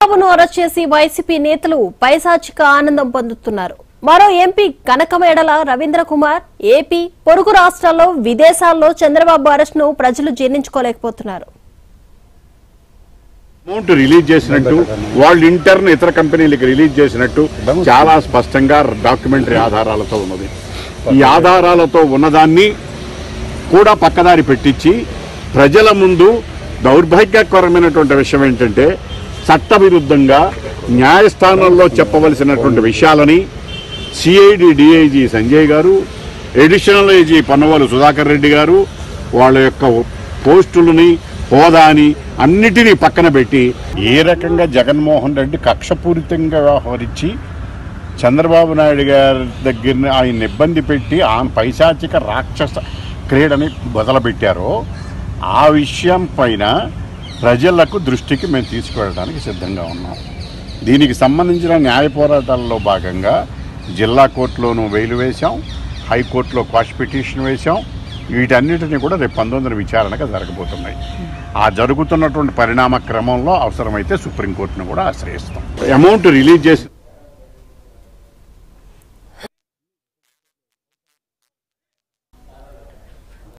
చంద్రబాబును అరెస్ట్ చేసి వైసీపీ నేతలు పైశాచిక ఆనందం పొందుతున్నారు మరో ఎంపీ కనకమేడల రవీంద్ర కుమార్ ఏపీ పొరుగు రాష్ట్రాల్లో విదేశాల్లో చంద్రబాబు అరెస్ట్ ను ప్రజలు జీర్ణించుకోలేకపోతున్నారు అమౌంట్ రిలీజ్ చేసినట్టు వాళ్ళు ఇంటర్న్ ఇతర కంపెనీలకు రిలీజ్ చేసినట్టు చాలా స్పష్టంగా డాక్యుమెంటరీ ఆధారాలతో ఉన్నది ఈ ఆధారాలతో ఉన్నదాన్ని కూడా పక్కదారి పెట్టించి ప్రజల ముందు దౌర్భాగ్యకరమైనటువంటి విషయం ఏంటంటే చట్టవిరుద్ధంగా న్యాయస్థానంలో చెప్పవలసినటువంటి విషయాలని సిఐడి డిఐజీ సంజయ్ గారు ఎడిషనల్ ఐజీ పన్నవాలు సుధాకర్ రెడ్డి గారు వాళ్ళ యొక్క పోస్టులని హోదాని అన్నిటినీ పక్కన పెట్టి ఏ రకంగా జగన్మోహన్ రెడ్డి కక్షపూరితంగా వ్యవహరించి చంద్రబాబు నాయుడు గారి దగ్గర ఆయన ఇబ్బంది పెట్టి ఆ పైశాచిక రాక్షస క్రీడని మొదలుపెట్టారో ఆ విషయం పైన ప్రజలకు దృష్టికి మేము తీసుకువెళ్ళడానికి సిద్ధంగా ఉన్నాం దీనికి సంబంధించిన న్యాయ పోరాటాల్లో భాగంగా జిల్లా కోర్టులోనూ వెయిలు వేశాం హైకోర్టులో క్వాష్ పిటిషన్ వేశాం వీటన్నిటిని కూడా రేపు పంతొమ్మిది విచారణగా జరగబోతున్నాయి ఆ జరుగుతున్నటువంటి పరిణామ క్రమంలో అవసరమైతే సుప్రీంకోర్టును కూడా ఆశ్రయిస్తాం అమౌంట్ రిలీజ్ చేసి